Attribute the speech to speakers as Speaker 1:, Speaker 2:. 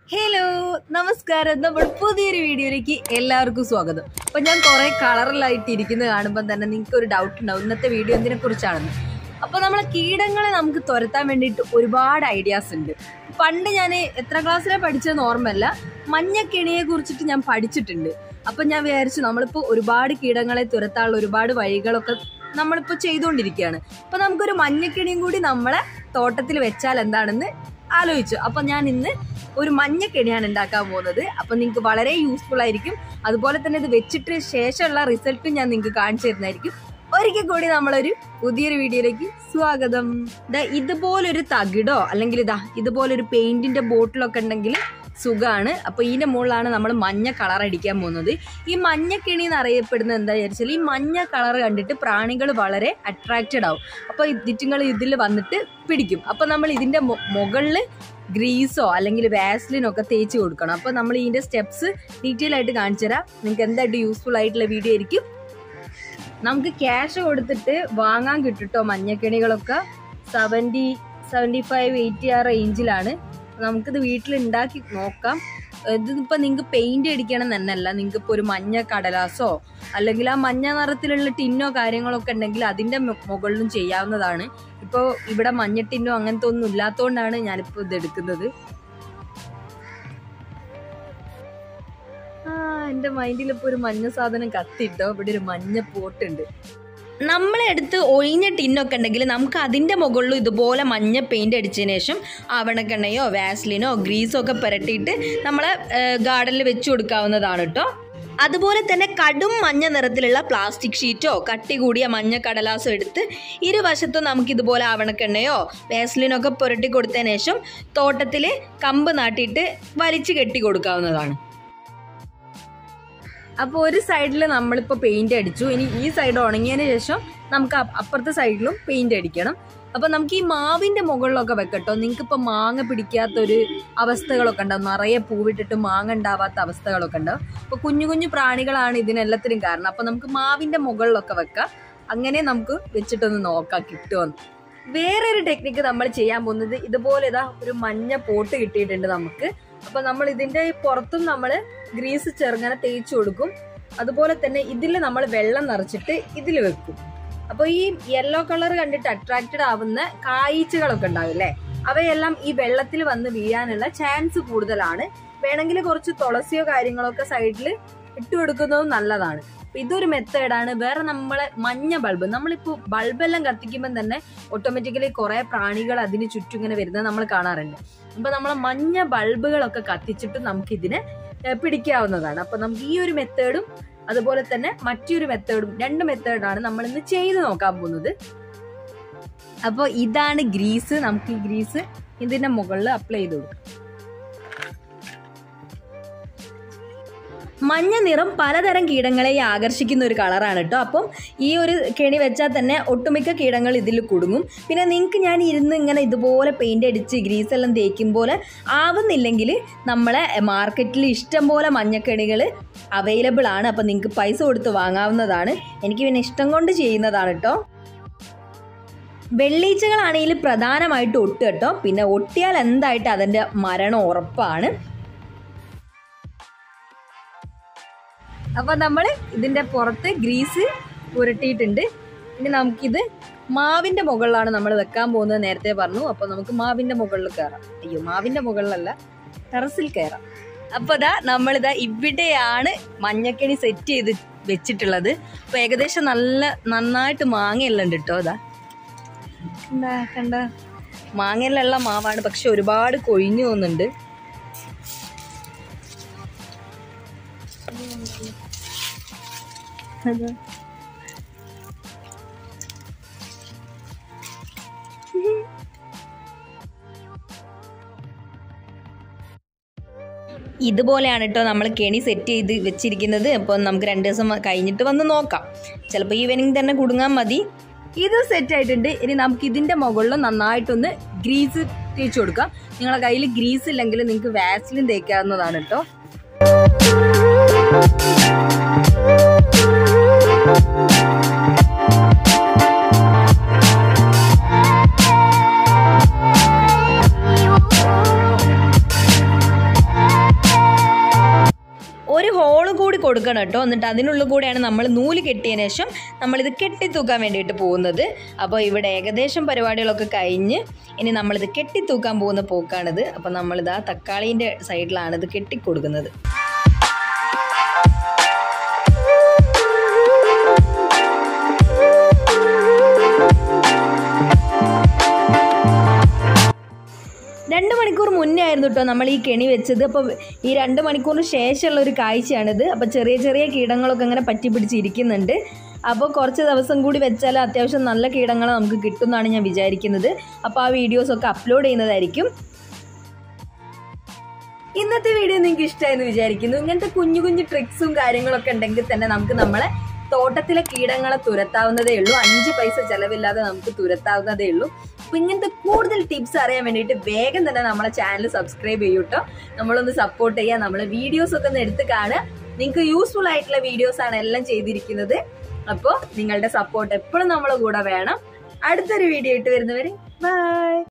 Speaker 1: hello നമസ്കാരം നമ്മുടെ പുതിയൊരു വീഡിയോയിലേക്ക് എല്ലാവർക്കും സ്വാഗതം അപ്പൊ ഞാൻ കുറെ കളറിലായിട്ട് ഇരിക്കുന്നത് കാണുമ്പോൾ തന്നെ നിങ്ങൾക്ക് ഒരു ഡൗട്ട് ഉണ്ടാവും ഇന്നത്തെ വീഡിയോ എന്തിനെ കുറിച്ചാണെന്ന് അപ്പൊ നമ്മളെ കീടങ്ങളെ നമുക്ക് തുരത്താൻ വേണ്ടിയിട്ട് ഒരുപാട് ഐഡിയാസ് ഉണ്ട് പണ്ട് ഞാൻ എത്ര ക്ലാസ്സിലാണ് പഠിച്ചതെന്ന് ഓർമ്മയല്ല മഞ്ഞക്കിണിയെ കുറിച്ചിട്ട് ഞാൻ പഠിച്ചിട്ടുണ്ട് അപ്പൊ ഞാൻ വിചാരിച്ചു നമ്മളിപ്പോൾ ഒരുപാട് കീടങ്ങളെ തുരത്താനുള്ള ഒരുപാട് വഴികളൊക്കെ നമ്മളിപ്പോൾ ചെയ്തുകൊണ്ടിരിക്കുകയാണ് അപ്പൊ നമുക്കൊരു മഞ്ഞക്കിണിയും കൂടി നമ്മളെ തോട്ടത്തിൽ വെച്ചാൽ എന്താണെന്ന് ആലോചിച്ചു അപ്പൊ ഞാൻ ഇന്ന് ഒരു മഞ്ഞക്കെണിയാണ് ഉണ്ടാക്കാൻ പോകുന്നത് അപ്പൊ നിങ്ങൾക്ക് വളരെ യൂസ്ഫുൾ ആയിരിക്കും അതുപോലെ തന്നെ ഇത് വെച്ചിട്ട് ശേഷമുള്ള റിസൾട്ടും ഞാൻ നിങ്ങൾക്ക് കാണിച്ചു തരുന്നതായിരിക്കും ഒരിക്കൽ കൂടി നമ്മളൊരു പുതിയൊരു വീഡിയോയിലേക്ക് സ്വാഗതം ദാ ഇതുപോലൊരു തകിടോ അല്ലെങ്കിൽ ഇതാ ഇതുപോലൊരു പെയിന്റിന്റെ ബോട്ടിലൊക്കെ ഉണ്ടെങ്കിൽ സുഖമാണ് അപ്പൊ ഇതിന്റെ മുകളിലാണ് നമ്മൾ മഞ്ഞ കളർ അടിക്കാൻ പോകുന്നത് ഈ മഞ്ഞക്കിണി എന്ന് അറിയപ്പെടുന്നത് എന്താ വിചാരിച്ചാൽ ഈ മഞ്ഞ കളർ കണ്ടിട്ട് പ്രാണികൾ വളരെ അട്രാക്റ്റഡ് ആവും അപ്പൊ ഇതിറ്റുങ്ങൾ ഇതിൽ വന്നിട്ട് പിടിക്കും അപ്പൊ നമ്മൾ ഇതിന്റെ മുകളിൽ ഗ്രീസോ അല്ലെങ്കിൽ വാസ്ലിനോ ഒക്കെ തേച്ച് കൊടുക്കണം അപ്പൊ നമ്മൾ ഇതിന്റെ സ്റ്റെപ്സ് ഡീറ്റെയിൽ ആയിട്ട് കാണിച്ചു തരാം നിങ്ങൾക്ക് എന്തായിട്ട് യൂസ്ഫുൾ ആയിട്ടുള്ള വീഡിയോ ആയിരിക്കും നമുക്ക് ക്യാഷ് കൊടുത്തിട്ട് വാങ്ങാൻ കിട്ടുട്ടോ മഞ്ഞക്കിണികളൊക്കെ സെവൻറ്റി സെവൻറ്റി ഫൈവ് എയ്റ്റി ആ റേഞ്ചിലാണ് നമുക്കിത് വീട്ടിൽ ഉണ്ടാക്കി നോക്കാം ഇതിപ്പോ നിങ്ങൾക്ക് പെയിന്റ് അടിക്കണം എന്നല്ല നിങ്ങൾക്ക് ഇപ്പോൾ ഒരു മഞ്ഞ കടലാസോ അല്ലെങ്കിൽ ആ മഞ്ഞ നിറത്തിലുള്ള ടിന്നോ കാര്യങ്ങളൊക്കെ ഉണ്ടെങ്കിൽ അതിന്റെ മു- മുകളിലും ചെയ്യാവുന്നതാണ് ഇപ്പോൾ ഇവിടെ മഞ്ഞ ടിന്നോ അങ്ങനത്തെ ഒന്നും ഇല്ലാത്തതുകൊണ്ടാണ് ഞാനിപ്പോൾ ഇത് എടുക്കുന്നത് ആ എന്റെ മൈൻഡിൽ ഇപ്പൊ ഒരു മഞ്ഞ സാധനം കത്തിട്ടോ ഇവിടെ ഒരു മഞ്ഞ പോട്ടുണ്ട് നമ്മളെടുത്ത് ഒഴിഞ്ഞ ടിന്നൊക്കെ ഉണ്ടെങ്കിൽ നമുക്ക് അതിൻ്റെ മുകളിലും ഇതുപോലെ മഞ്ഞ പെയിന്റ് അടിച്ചതിന് ശേഷം ആവണക്കെണ്ണയോ വാസ്ലിനോ ഗ്രീസോ ഒക്കെ പുരട്ടിയിട്ട് നമ്മളെ ഗാർഡനിൽ വെച്ച് കൊടുക്കാവുന്നതാണ് കേട്ടോ അതുപോലെ തന്നെ കടും മഞ്ഞ നിറത്തിലുള്ള പ്ലാസ്റ്റിക് ഷീറ്റോ കട്ടി കൂടിയ മഞ്ഞ കടലാസോ എടുത്ത് ഇരുവശത്തും നമുക്ക് ഇതുപോലെ ആവണക്കെണ്ണയോ വാസ്ലിനോ ഒക്കെ പുരട്ടി കൊടുത്തതിന് ശേഷം തോട്ടത്തിൽ കമ്പ് നാട്ടിയിട്ട് വലിച്ചു കെട്ടി കൊടുക്കാവുന്നതാണ് അപ്പോൾ ഒരു സൈഡിൽ നമ്മളിപ്പോൾ പെയിന്റ് അടിച്ചു ഇനി ഈ സൈഡ് ഉണങ്ങിയതിന് ശേഷം നമുക്ക് അപ്പ- അപ്പുറത്തെ സൈഡിലും പെയിന്റ് അടിക്കണം അപ്പോൾ നമുക്ക് ഈ മാവിന്റെ മുകളിലൊക്കെ വെക്കട്ടോ നിങ്ങൾക്ക് ഇപ്പോൾ മാങ്ങ പിടിക്കാത്തൊരു അവസ്ഥകളൊക്കെ ഉണ്ടാവും നിറയെ പൂവിട്ടിട്ട് മാങ്ങ ഉണ്ടാവാത്ത അവസ്ഥകളൊക്കെ ഉണ്ടാവും അപ്പോൾ കുഞ്ഞു കുഞ്ഞു പ്രാണികളാണ് ഇതിനെല്ലാത്തിനും കാരണം അപ്പോൾ നമുക്ക് മാവിന്റെ മുകളിലൊക്കെ വെക്കാം അങ്ങനെ നമുക്ക് വെച്ചിട്ടൊന്ന് നോക്കാം കിട്ടുമെന്ന് വേറൊരു ടെക്നിക്ക് നമ്മൾ ചെയ്യാൻ പോകുന്നത് ഇതുപോലെ ഇതാ ഒരു മഞ്ഞ പോട്ട് കിട്ടിയിട്ടുണ്ട് നമുക്ക് അപ്പൊ നമ്മൾ ഇതിന്റെ ഈ പുറത്തും നമ്മൾ ഗ്രീസ് ചെറുങ്ങനെ തേച്ച് കൊടുക്കും അതുപോലെ തന്നെ ഇതിൽ നമ്മൾ വെള്ളം നിറച്ചിട്ട് ഇതിൽ വെക്കും അപ്പൊ ഈ യെല്ലോ കളർ കണ്ടിട്ട് അട്രാക്റ്റഡ് ആവുന്ന കായ്ച്ചകളൊക്കെ ഉണ്ടാവില്ലേ അവയെല്ലാം ഈ വെള്ളത്തിൽ വന്ന് വീഴാനുള്ള ചാൻസ് കൂടുതലാണ് വേണമെങ്കിൽ കുറച്ച് തുളസിയോ കാര്യങ്ങളോ ഒക്കെ സൈഡിൽ ഇട്ട് കൊടുക്കുന്നതും നല്ലതാണ് അപ്പൊ ഇതൊരു മെത്തേഡാണ് വേറെ നമ്മളെ മഞ്ഞ ബൾബ് നമ്മളിപ്പോ ബൾബെല്ലാം കത്തിക്കുമ്പോൾ തന്നെ ഓട്ടോമാറ്റിക്കലി കുറെ പ്രാണികൾ അതിന് ചുറ്റും ഇങ്ങനെ വരുന്നത് നമ്മൾ കാണാറുണ്ട് അപ്പൊ നമ്മളെ മഞ്ഞ ബൾബുകളൊക്കെ കത്തിച്ചിട്ട് നമുക്ക് ഇതിനെ ഏഹ്, പിടിക്കാവുന്നതാണ് അപ്പൊ നമുക്ക് ഈ ഒരു മെത്തേഡും അതുപോലെ തന്നെ മറ്റൊരു മെത്തേഡും രണ്ട് മെത്തേഡാണ് നമ്മൾ ഇന്ന് ചെയ്ത് നോക്കാൻ പോകുന്നത് അപ്പോൾ ഇതാണ് ഗ്രീസ് നമുക്ക് ഈ ഗ്രീസ് ഇതിന്റെ മുകളിൽ അപ്ലൈ ചെയ്ത് കൊടുക്കാം മഞ്ഞ നിറം പലതരം കീടങ്ങളെ ആകർഷിക്കുന്ന ഒരു കളറാണ് കേട്ടോ അപ്പം ഈ ഒരു കെണി വെച്ചാൽ തന്നെ ഒട്ടുമിക്ക കീടങ്ങൾ ഇതിൽ കുടുങ്ങും പിന്നെ നിങ്ങൾക്ക് ഞാൻ ഇരുന്ന് ഇങ്ങനെ ഇതുപോലെ പെയിന്റ് അടിച്ച് ഗ്രീസ് എല്ലാം തേക്കും പോലെ ആവുന്നില്ലെങ്കിൽ നമ്മളെ മാർക്കറ്റിൽ ഇഷ്ടം പോലെ മഞ്ഞക്കെണികൾ അവൈലബിൾ ആണ് അപ്പം നിങ്ങൾക്ക് പൈസ കൊടുത്ത് വാങ്ങാവുന്നതാണ് എനിക്ക് പിന്നെ ഇഷ്ടം കൊണ്ട് ചെയ്യുന്നതാണ് കേട്ടോ വെള്ളീച്ചകളാണെങ്കിൽ പ്രധാനമായിട്ട് ഒട്ടുക കേട്ടോ പിന്നെ ഒട്ടിയാൽ എന്തായിട്ട് അതിൻ്റെ മരണം ഉറപ്പാണ് അപ്പൊ നമ്മൾ ഇതിന്റെ പുറത്ത് ഗ്രീസ് പുരട്ടിയിട്ടുണ്ട് ഇനി നമുക്കിത് മാവിന്റെ മുകളിലാണ് നമ്മൾ വെക്കാൻ പോകുന്നത് നേരത്തെ പറഞ്ഞു അപ്പൊ നമുക്ക് മാവിന്റെ മുകളിൽ കയറാം അയ്യോ മാവിന്റെ മുകളിലല്ല ടെറസിൽ കയറാം അപ്പൊ ഇതാ നമ്മളിതാ ഇവിടെയാണ് മഞ്ഞക്കണി സെറ്റ് ചെയ്ത് വെച്ചിട്ടുള്ളത് അപ്പൊ ഏകദേശം നല്ല നന്നായിട്ട് മാങ്ങയെല്ലാം ഉണ്ട് കേട്ടോ ഇതാ എന്താ കണ്ട മാങ്ങയിലുള്ള മാവാണ് പക്ഷെ ഒരുപാട് കൊഴിഞ്ഞു പോകുന്നുണ്ട് അതാ ഇതുപോലെയാണ് കേട്ടോ നമ്മൾ കെണി സെറ്റ് ചെയ്ത് വെച്ചിരിക്കുന്നത് അപ്പോൾ നമുക്ക് രണ്ട് ദിവസം കഴിഞ്ഞിട്ട് വന്ന് നോക്കാം ചിലപ്പോൾ ഈവനിങ് തന്നെ കുടുങ്ങാൻ മതി ഇത് സെറ്റ് ആയിട്ടുണ്ട് ഇനി നമുക്ക് ഇതിന്റെ മുകളിൽ നന്നായിട്ടൊന്ന് ഗ്രീസ് തേച്ച് കൊടുക്കാം നിങ്ങളുടെ കയ്യിൽ ഗ്രീസ് ഇല്ലെങ്കിൽ നിങ്ങൾക്ക് വാസ്ലിൻ തേക്കാവുന്നതാണ് കേട്ടോ ഒരു ഹോള് കൂടി കൊടുക്കണം കേട്ടോ എന്നിട്ട് അതിനുള്ളിൽ കൂടെയാണ് നമ്മൾ നൂല് കെട്ടിയതിന് ശേഷം നമ്മളിത് കെട്ടിത്തൂക്കാൻ വേണ്ടിയിട്ട് പോകുന്നത് അപ്പോൾ ഇവിടെ ഏകദേശം പരിപാടികളൊക്കെ കഴിഞ്ഞ് ഇനി നമ്മളിത് കെട്ടിത്തൂക്കാൻ പോകുന്ന പോക്കാണിത് അപ്പോൾ നമ്മളിത് ആ തക്കാളീൻ്റെ സൈഡിലാണ് ഇത് കെട്ടിക്കൊടുക്കുന്നത് രണ്ട് മണിക്കൂർ മുന്നേ ആയിരുന്നു കേട്ടോ നമ്മൾ ഈ കെണി വെച്ചത് അപ്പോൾ ഈ രണ്ട് മണിക്കൂറിന് ശേഷമുള്ള ഒരു കാഴ്ചയാണിത് അപ്പോൾ ചെറിയ ചെറിയ കീടങ്ങളൊക്കെ ഇങ്ങനെ പറ്റി പിടിച്ചിരിക്കുന്നുണ്ട് അപ്പോൾ കുറച്ച് ദിവസം കൂടി വെച്ചാൽ അത്യാവശ്യം നല്ല കീടങ്ങൾ നമുക്ക് കിട്ടുമെന്നാണ് ഞാൻ വിചാരിക്കുന്നത് അപ്പോൾ ആ വീഡിയോസൊക്കെ അപ്ലോഡ് ചെയ്യുന്നതായിരിക്കും ഇന്നത്തെ വീഡിയോ നിങ്ങൾക്ക് ഇഷ്ടമായെന്ന് വിചാരിക്കുന്നു ഇങ്ങനത്തെ കുഞ്ഞു കുഞ്ഞു ട്രിക്സും കാര്യങ്ങളൊക്കെ ഉണ്ടെങ്കിൽ തന്നെ നമുക്ക് നമ്മളെ തോട്ടത്തിലെ കീടങ്ങളെ തുരത്താവുന്നതേ ഉള്ളൂ അഞ്ച് പൈസ ചെലവില്ലാതെ നമുക്ക് തുരത്താവുന്നതേ ഉള്ളൂ അപ്പൊ ഇങ്ങനത്തെ കൂടുതൽ ടിപ്സ് അറിയാൻ വേണ്ടിയിട്ട് വേഗം തന്നെ നമ്മളെ ചാനൽ സബ്സ്ക്രൈബ് ചെയ്യൂട്ടോ നമ്മളൊന്ന് സപ്പോർട്ട് ചെയ്യാം നമ്മളെ വീഡിയോസ് ഒക്കെ ഒന്ന് എടുത്ത് കാണുക നിങ്ങൾക്ക് യൂസ്ഫുൾ ആയിട്ടുള്ള വീഡിയോസ് ആണ് എല്ലാം ചെയ്തിരിക്കുന്നത് അപ്പോൾ നിങ്ങളുടെ സപ്പോർട്ട് എപ്പോഴും നമ്മളെ കൂടെ വേണം അടുത്തൊരു വീഡിയോ ഇട്ട് വരുന്നവരെ ബൈ